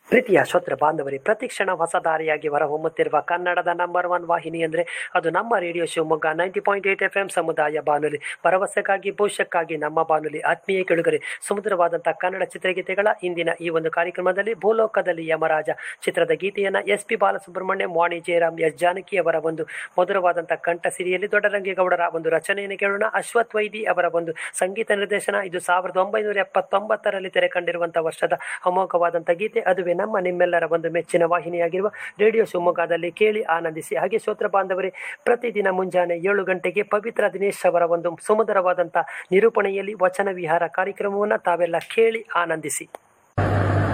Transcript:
ಪ್ರೀತಿಯ ಶ್ರೋತೃ ಬಾಂಧವರೇ ಪ್ರತಿಕ್ಷಣ ಹೊಸ ದಾರಿಯಾಗಿ ಹೊರಹೊಮ್ಮುತ್ತಿರುವ ಕನ್ನಡದ ನಂಬರ್ ಒನ್ ವಾಹಿನಿ ಅಂದರೆ ಅದು ನಮ್ಮ radio Shivamogga ninety point eight F M ಸಮುದಾಯ ಬಾನುಲಿ ಭರವಸೆಗಾಗಿ ಭವಿಷ್ಯಕ್ಕಾಗಿ ನಮ್ಮ ಬಾನುಲಿ ಆತ್ಮೀಯ ಕೆಳುಗರೆ ಸುಮಧುರವಾದಂಥ ಕನ್ನಡ ಚಿತ್ರಗೀತೆಗಳ ಇಂದಿನ ಈ ಒಂದು ಕಾರ್ಯಕ್ರಮದಲ್ಲಿ ಭೂಲೋಕದಲ್ಲಿ ಯಮರಾಜ ಚಿತ್ರದ ಗೀತೆಯನ್ನು S P Balasubrahmanyam Vani Jayaram S Janaki ಅವರ ಒಂದು ಮಧುರವಾದಂಥ ಕಂಠ ಸಿರಿಯಲ್ಲಿ ದೊಡ್ಡರಂಗೇಗೌಡರ ಒಂದು ರಚನೆಯನ್ನು ಕೇಳೋಣ ಅಶ್ವಥ್ ವೈದಿ ಅವರ ಒಂದು ಸಂಗೀತ ನಿರ್ದೇಶನ ಇದು ಸಾವಿರದ ಒಂಬೈನೂರ ಎಪ್ಪತ್ತೊಂಬತ್ತರಲ್ಲಿ ತೆರೆ ಕಂಡಿರುವಂಥ ವರ್ಷದ ಅಮೋಘವಾದಂಥ ಗೀತೆ ಅದುವೇ ನಮ್ಮ ನಿಮ್ಮೆಲ್ಲರ ಒಂದು ಮೆಚ್ಚಿನ ವಾಹಿನಿಯಾಗಿರುವ ರೇಡಿಯೋ ಶಿವಮೊಗ್ಗದಲ್ಲಿ ಕೇಳಿ ಆನಂದಿಸಿ ಹಾಗೆ ಶ್ರೋತ್ರ ಬಾಂಧವರೇ ಪ್ರತಿದಿನ ಮುಂಜಾನೆ ಏಳು ಗಂಟೆಗೆ ಪವಿತ್ರ ದಿನೇಶ್ ಅವರ ಒಂದು ಸುಮಧುರವಾದಂಥ ನಿರೂಪಣೆಯಲ್ಲಿ ವಚನ ವಿಹಾರ ಕಾರ್ಯಕ್ರಮವನ್ನು ತಾವೆಲ್ಲ ಕೇಳಿ ಆನಂದಿಸಿ